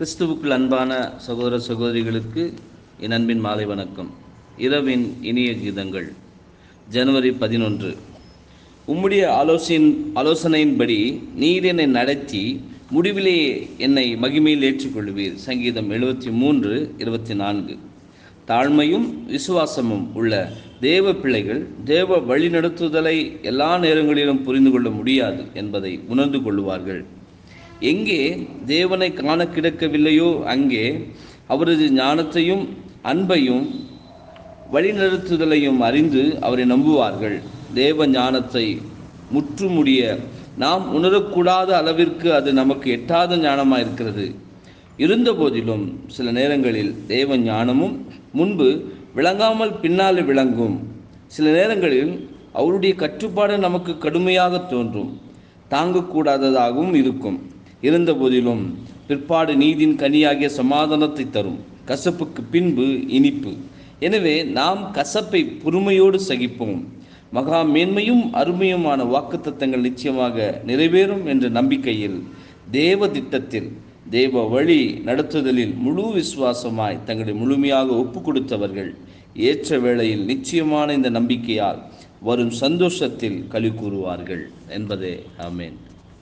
கிறிஸ்துவுக்குள் அன்பான சகோதர சகோதரிகளுக்கு என் அன்பின் மாலை வணக்கம் இரவின் இனிய கீதங்கள் ஜனவரி பதினொன்று உம்முடைய ஆலோசனை ஆலோசனையின்படி நீர் என்னை நடத்தி முடிவிலே என்னை மகிமையில் ஏற்றுக்கொள்வீர் சங்கீதம் எழுபத்தி மூன்று இருபத்தி நான்கு தாழ்மையும் விசுவாசமும் உள்ள தேவ பிள்ளைகள் தேவ வழிநடத்துதலை எல்லா நேரங்களிலும் புரிந்து கொள்ள முடியாது என்பதை உணர்ந்து கொள்வார்கள் எங்கே தேவனை காண கிடக்கவில்லையோ அங்கே அவரது ஞானத்தையும் அன்பையும் வழிநடத்துதலையும் அறிந்து அவரை நம்புவார்கள் தேவ ஞானத்தை முற்றுமுடிய நாம் உணரக்கூடாத அளவிற்கு அது நமக்கு எட்டாத ஞானமாக இருக்கிறது இருந்த போதிலும் சில நேரங்களில் தேவ ஞானமும் முன்பு விளங்காமல் பின்னாலே விளங்கும் சில நேரங்களில் அவருடைய கட்டுப்பாடு நமக்கு கடுமையாக தோன்றும் தாங்கக்கூடாததாகவும் இருக்கும் இருந்த போதிலும் பிற்பாடு நீதின் கனியாகிய சமாதானத்தை தரும் கசப்புக்கு பின்பு இனிப்பு எனவே நாம் கசப்பை பொறுமையோடு சகிப்போம் மகா மேன்மையும் அருமையுமான வாக்குத்தத்தங்கள் நிச்சயமாக நிறைவேறும் என்ற நம்பிக்கையில் தேவ திட்டத்தில் தேவ வழி நடத்துதலில் முழு விசுவாசமாய் தங்களை முழுமையாக ஒப்பு கொடுத்தவர்கள் ஏற்ற வேளையில் நிச்சயமான இந்த நம்பிக்கையால் வரும் சந்தோஷத்தில் களி கூறுவார்கள் என்பதே ஆமேன்